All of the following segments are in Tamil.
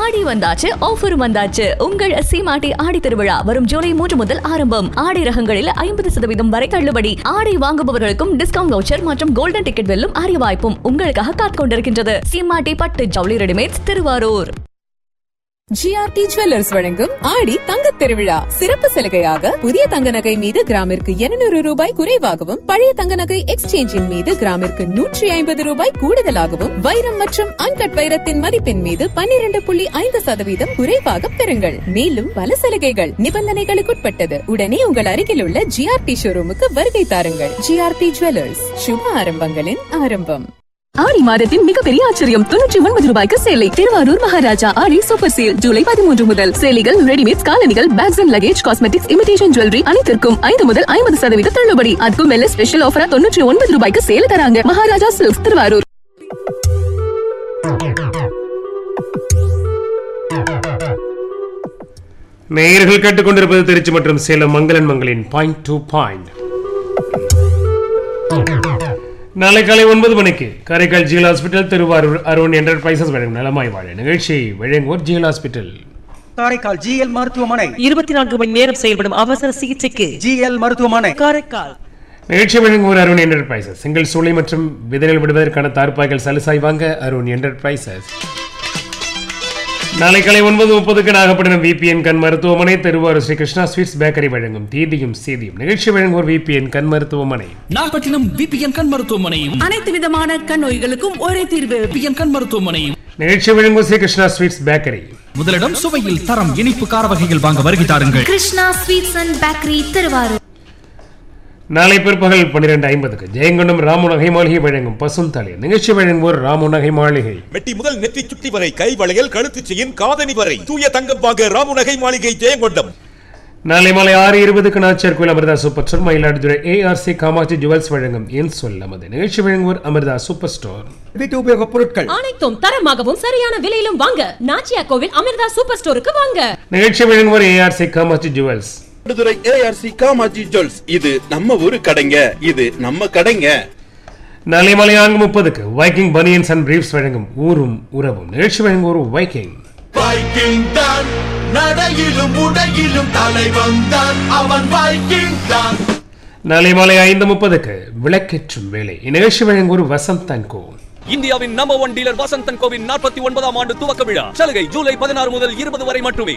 ஆடி வந்தாச்சு ஆஃபர் வந்தாச்சு உங்கள் சீமாட்டி ஆடி திருவிழா வரும் ஜூலை மூன்று முதல் ஆரம்பம் ஆடை ரகங்களில் ஐம்பது சதவீதம் வரை தள்ளுபடி ஆடை வாங்குபவர்களுக்கும் டிஸ்கவுண்ட் வவுச்சர் மற்றும் கோல்டன் டிக்கெட் வெல்லும் அரிய வாய்ப்பும் உங்களுக்காக காத்துக் கொண்டிருக்கின்றது சீமாட்டி பட்டு ஜவுளி ரெடிமேட்ஸ் திருவாரூர் ஜிஆர்டி ஜுவல்லர்ஸ் வழங்கும் ஆடி தங்கத் திருவிழா சிறப்பு சலுகையாக புதிய தங்க நகை மீது கிராமிற்கு 200 ரூபாய் குறைவாகவும் பழைய தங்க நகை எக்ஸ்சேஞ்சின் மீது கிராமிற்கு நூற்றி ஐம்பது ரூபாய் கூடுதலாகவும் வைரம் மற்றும் அன்கட் வைரத்தின் மதிப்பின் மீது 12.5% புள்ளி ஐந்து சதவீதம் குறைவாக பெறுங்கள் மேலும் பல சலுகைகள் நிபந்தனைகளுக்குட்பட்டது உடனே உங்கள் அருகில் உள்ள ஜிஆர்டி ஷோரூமுக்கு வருகை தாருங்கள் ஜிஆர்டி ஜுவல்லர்ஸ் சுப ஆரம்பங்களின் ஆரம்பம் ஆடி மாதத்தின் மிகப்பெரிய ஆச்சரியம் தொண்ணூற்றி ஒன்பது ரூபாய்க்கு சேலை திருவாரூர் மகாராஜா ஆடி சூப்பர் சேல் ஜூலை பதிமூன்று முதல் சேலைகள் ரெடிமேட் காலணிகள் bags and luggage cosmetics imitation jewellery அனைத்திற்கும் ஐந்து முதல் ஐம்பது சதவீத தள்ளுபடி அதுக்கும் மேல ஸ்பெஷல் ஆஃபரா தொண்ணூற்றி ஒன்பது ரூபாய்க்கு சேல தராங்க மகாராஜா சில்க்ஸ் திருவாரூர் நேயர்கள் கேட்டுக்கொண்டிருப்பது திருச்சி மற்றும் சேலம் மங்களன் மங்களின் பாயிண்ட் டூ பாயிண்ட் நாளை காலை ஒன்பது மணிக்கு Karaikal GL hospital Thiruvarur Arun enterprises வழங்கும் நலமாய் வாழ நிகழ்ச்சியை வழங்குவோர் ஜிஎல் ஹாஸ்பிட்டல் காரைக்கால் ஜிஎல் மருத்துவமனை இருபத்தி நான்கு மணி நேரம் செயல்படும் அவசர சிகிச்சைக்கு ஜிஎல் மருத்துவமனை காரைக்கால் நிகழ்ச்சி வழங்குவோர் அருண் என்டர்பிரைசஸ் செங்கல் சூளை மற்றும் விதைகள் விடுவதற்கான தார்ப்பாய்கள் சலுசாய் வாங்க அருண் என்டர்பிரைசஸ் நாளை காலை ஒன்பது முப்பதுக்கு நாகப்பட்டினம் விபிஎன் கண் மருத்துவமனை திருவாரூர் ஸ்ரீ கிருஷ்ணா ஸ்வீட்ஸ் பேக்கரி வழங்கும் தீதியும் சேதியும் நிகழ்ச்சி வழங்குவோர் விபிஎன் கண் மருத்துவமனை நாகப்பட்டினம் விபிஎன் கண் மருத்துவமனையும் அனைத்து விதமான கண் நோய்களுக்கும் ஒரே தீர்வு விபிஎன் கண் மருத்துவமனையும் நிகழ்ச்சி வழங்குவோர் ஸ்ரீ கிருஷ்ணா ஸ்வீட்ஸ் பேக்கரி முதலிடம் சுவையில் தரம் இனிப்பு கார வகைகள் வாங்க வருகை தாருங்கள் Krishna sweets and bakery Thiruvarur நாளை பிற்பகல் பன்னிரெண்டு ஐம்பதுக்கு ஜெயங்கொண்டம் ராமு நகை மாளிகை வழங்கும் பசும் தலை நிகழ்ச்சி வழங்குவோர் ராமு நகை மாளிகை மெட்டி முதல் நெற்றி சுட்டி வரை கை வளையல் கழுத்துச் செயின் காதணி வரை தூய தங்கம் வாங்க ராமுநகை மாளிகை ஜெயங்கொண்டம் நாளை மாலை ஆறு இருபதுக்கு Nachiyar Koil Amirtha super store Mayiladuthurai ARC Kamatchi jewels வழங்கும் என் சொல் நமது நிகழ்ச்சி வழங்குவோர் அமிர்தா சூப்பர் ஸ்டோர் வீட்டு உபயோகப் பொருட்கள் அனைத்தும் தரமாகவும் சரியான விலையிலும் வாங்க நாச்சியா கோவில் அமிர்தா சூப்பர் ஸ்டோருக்கு வாங்க நிகழ்ச்சி வழங்குவோர் ARC Kamatchi jewels Madurai ARC Kamatchi jewels இது நம்ம ஊரு கடைங்க இது நம்ம கடைங்க நாளை மாலை நான்கு முப்பதுக்கு வைக்கிங் பனியன்ஸ் அண்ட் பிரீஃப்ஸ் வழங்கும் ஊரும் உறவும் நிகழ்ச்சி வழங்குவோர் வைக்கிங் வைக்கிங் தான் நடையிலும் உடையிலும் தலைவன் தான் அவன் வைக்கிங் தான் நாளை மாலை ஐந்து முப்பதுக்கு விளக்கேற்றும் வேலை இந்நிகழ்ச்சி வழங்குவோர் வசந்த் அண்ட் கோ இந்தியாவின் நம்பர் ஒன் டீலர் வசந்தன் கோவின் நாற்பத்தி ஒன்பதாம் ஆண்டு துவக்க விழா சலுகை ஜூலை பதினாறு முதல் இருபது வரை மட்டுமே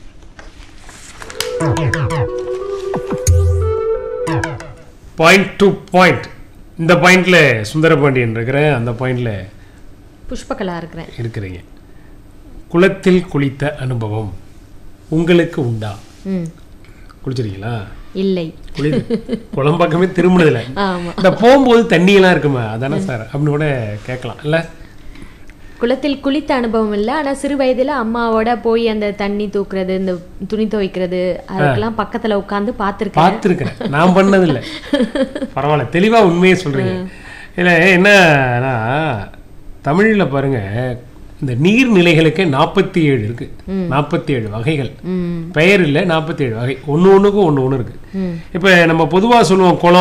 பாயிண்ட் டு பாயிண்ட் இந்த பாயிண்ட்ல சுந்தரபாண்டியன் இருக்கிறேன் அந்த பாயிண்ட்ல புஷ்பகலா இருக்கிறேன் இருக்கிறீங்க குளத்தில் குளித்த அனுபவம் உங்களுக்கு உண்டா ம் குளிச்சிருக்கீங்களா இல்லை குளி குளம் பக்கமே திரும்பினதில்ல ஆமா. இந்த போகும்போது தண்ணியெல்லாம் இருக்குமே அதானே சார் அப்படின்னு கூட கேட்கலாம் இல்ல குளத்தில் குளித்த அனுபவம் இல்லை ஆனா சிறு வயதுல அம்மாவோட போய் அந்த தண்ணி தூக்குறது இந்த துணி துவைக்கிறது அதுக்கெல்லாம் பக்கத்துல உட்கார்ந்து பார்த்திருக்கேன் பார்த்துருக்கேன் நான் பண்ணதில்லை பரவாயில்ல தெளிவா உண்மையை சொல்றீங்க இல்லை என்னன்னா தமிழ்ல பாருங்க இந்த நீர்நிலைகளுக்கே நாற்பத்தி ஏழு இருக்கு நாற்பத்தி ஏழு வகைகள் பெயர் இல்லை நாற்பத்தி ஏழு வகை ஒன்று ஒன்றுக்கும் ஒன்று ஒன்று இருக்கு இப்போ நம்ம பொதுவாக சொல்லுவோம் குளம்